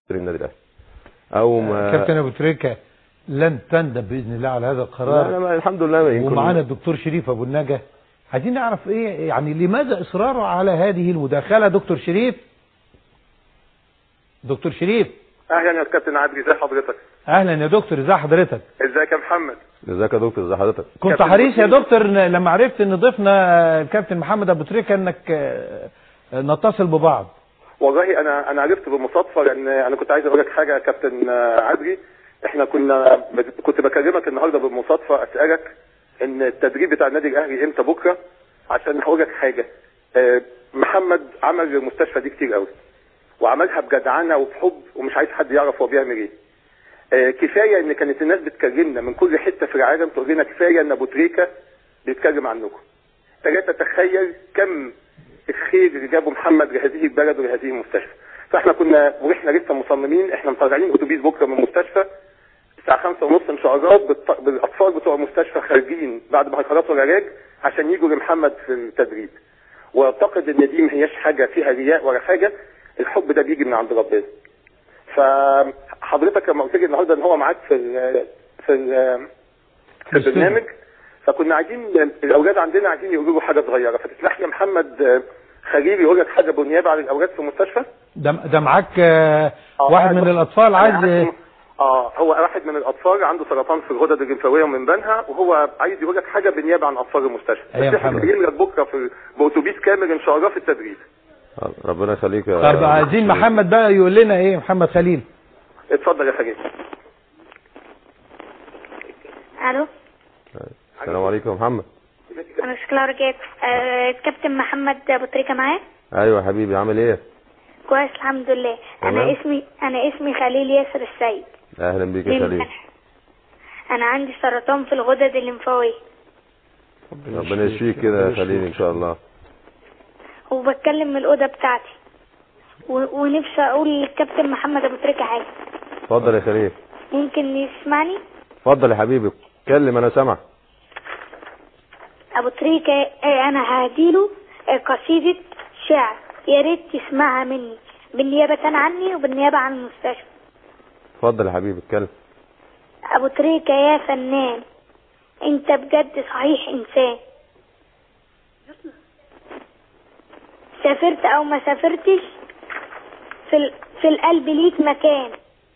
النادي الاهلي او ما كابتن ابو تريكه لن تندم باذن الله على هذا لا القرار لا ما الحمد لله ما يمكن ومعانا الدكتور شريف ابو النجا عايزين نعرف ايه يعني لماذا اصراره على هذه المداخله دكتور شريف دكتور شريف اهلا يا كابتن عادل ازي حضرتك اهلا يا دكتور ازي حضرتك ازيك يا محمد ازيك يا دكتور ازي حضرتك كنت كابتن حريص يا وسيم. دكتور ن- لما عرفت ان ضيفنا الكابتن محمد ابو تريكه انك آه، نتصل ببعض والله انا انا عرفت بالمصادفه لان انا كنت عايز اقول لك حاجه يا كابتن آه، عدلي احنا كنا كنت بكلمك النهارده بالمصادفه اسالك ان التدريب بتاع النادي الاهلي امتى بكره عشان هقول لك حاجه آه، محمد عمل المستشفى دي كتير قوي وعملها بجدعنه وبحب ومش عايز حد يعرف هو بيعمل ايه آه، كفايه ان كانت الناس بتكلمنا من كل حته في العالم تقول لنا كفايه ان ابو تريكه بيتكلم عنكم لا تتخيل كم الخير اللي جابه محمد لهذه البلد ولهذه المستشفى فاحنا كنا واحنا لسه مصممين احنا مطلعين اتوبيس بكره من المستشفى الساعه خمسة ونص ان شاء الله بالط- بالاطفال بتوع المستشفى خارجين بعد ما هيخلصوا العلاج عشان يجوا لمحمد في التدريب واعتقد ان دي ما هياش حاجه فيها رياء ولا حاجه الحب ده بيجي من عند ربنا فحضرتك لما قلت لي النهارده ان هو معاك في ال في ال في البرنامج فكنا عايزين الاولاد عندنا عايزين يقولوا له حاجه صغيره فتسمح لي يا محمد آه، خليل يقول لك حاجه بالنيابه عن الاولاد في المستشفى ده ده معاك آه، آه، واحد أنا من بص- الاطفال أنا عايز عارف- اه هو واحد من الاطفال عنده سرطان في الغدد الليمفاويه ومن بنها وهو عايز يقول لك حاجه بالنيابه عن اطفال المستشفى أيوة يا بس احنا محمد. جايين لك بكره في باتوبيس كامل ان شاء الله في التدريب آه، ربنا يخليك يا طب عايزين محمد بقى يقول لنا ايه محمد خليل اتفضل يا خليل الو السلام عليكم يا محمد انا شكلها رجعت آه، كابتن محمد ابو تريكه معايا ايوه يا حبيبي عامل ايه كويس الحمد لله تمام. انا اسمي انا اسمي خليل ياسر السيد اهلا بيك يا من خليل منح. انا عندي سرطان في الغدد الليمفاويه ربنا يشفيك كده يا خليل ان شاء الله وبتكلم من الاوضه بتاعتي و- ونفسي اقول للكابتن محمد ابو تريكه حاجه اتفضل يا خليل ممكن يسمعني اتفضل يا حبيبي اتكلم انا سامع ابو تريكه آه، انا هديله آه، قصيده شعر يا ريت تسمعها مني بالنيابه عني وبالنيابه عن المستشفى اتفضل يا حبيبي اتكلم ابو تريكة يا فنان انت بجد صحيح انسان سافرت او ما سافرتش في, ال... في القلب ليك مكان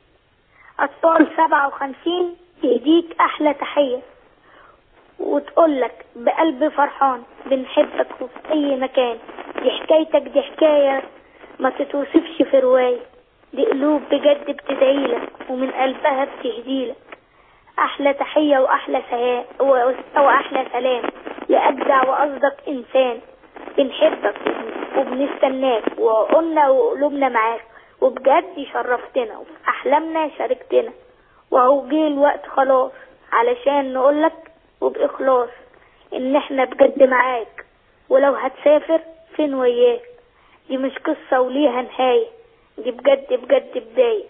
اطفال سبعة وخمسين تهديك احلى تحية وتقولك بقلب فرحان بنحبك وفي اي مكان دي حكايتك دي حكاية ما تتوصفش في رواية دي قلوب بجد بتدعيلك ومن قلبها بتهديلك احلى تحية واحلى سلام واحلى سلام يا اجدع واصدق انسان بنحبك وبنستناك وقلنا وقلوبنا معاك وبجد شرفتنا وفي احلامنا شاركتنا وهو جه الوقت خلاص علشان نقولك وباخلاص ان احنا بجد معاك ولو هتسافر فين وياك دي مش قصة وليها نهاية دي بجد بجد بداية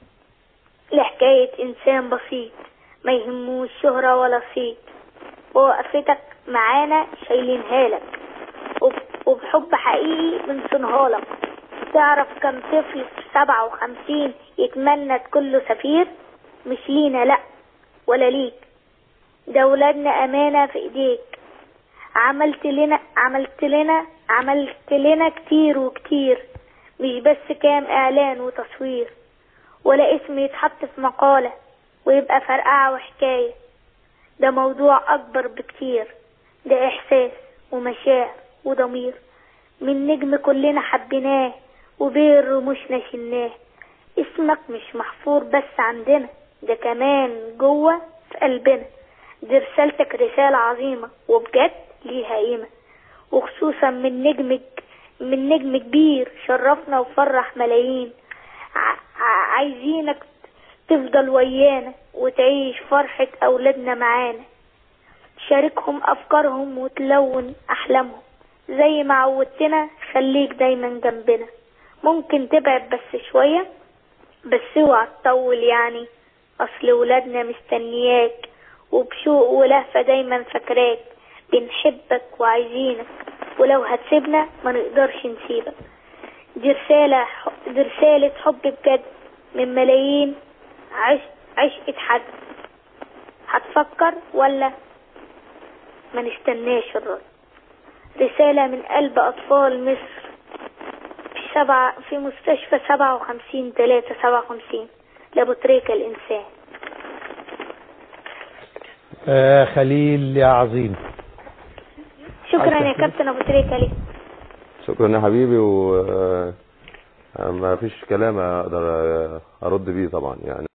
لحكاية إنسان بسيط ما يهموش شهرة ولا صيت ووقفتك معانا شايلينها لك وب- وبحب حقيقي بنصونها لك تعرف كم طفل في سبعة وخمسين يتمنى تكون له سفير مش لينا لأ ولا ليك ده ولادنا أمانة في إيديك عملت لنا عملت لنا عملت لنا كتير وكتير مش بس كام إعلان وتصوير ولا اسم يتحط في مقالة ويبقى فرقعة وحكاية ده موضوع أكبر بكتير ده إحساس ومشاعر وضمير من نجم كلنا حبيناه وبين رموشنا شلناه اسمك مش محفور بس عندنا ده كمان جوه في قلبنا دي رسالتك رسالة عظيمة وبجد ليها قيمة وخصوصا من نجم من نجم كبير شرفنا وفرح ملايين ع- ع- عايزينك تفضل ويانا وتعيش فرحة أولادنا معانا شاركهم أفكارهم وتلون أحلامهم زي ما عودتنا خليك دايما جنبنا ممكن تبعد بس شوية بس اوعى تطول يعني أصل ولادنا مستنياك وبشوق ولهفة دايما فاكراك بنحبك وعايزينك ولو هتسيبنا ما نقدرش نسيبك دي رسالة دي رسالة حب بجد من ملايين عش... عشقة حد هتفكر ولا ما نستناش الرد رسالة من قلب أطفال مصر في سبعة في مستشفى سبعة وخمسين تلاتة سبعة وخمسين لأبو تريكة الإنسان آه خليل يا عظيم شكرا عايز يا تحكي؟ كابتن أبو تريكة ليك شكرا يا حبيبي و آه، ما فيش كلام اقدر ارد بيه طبعا يعني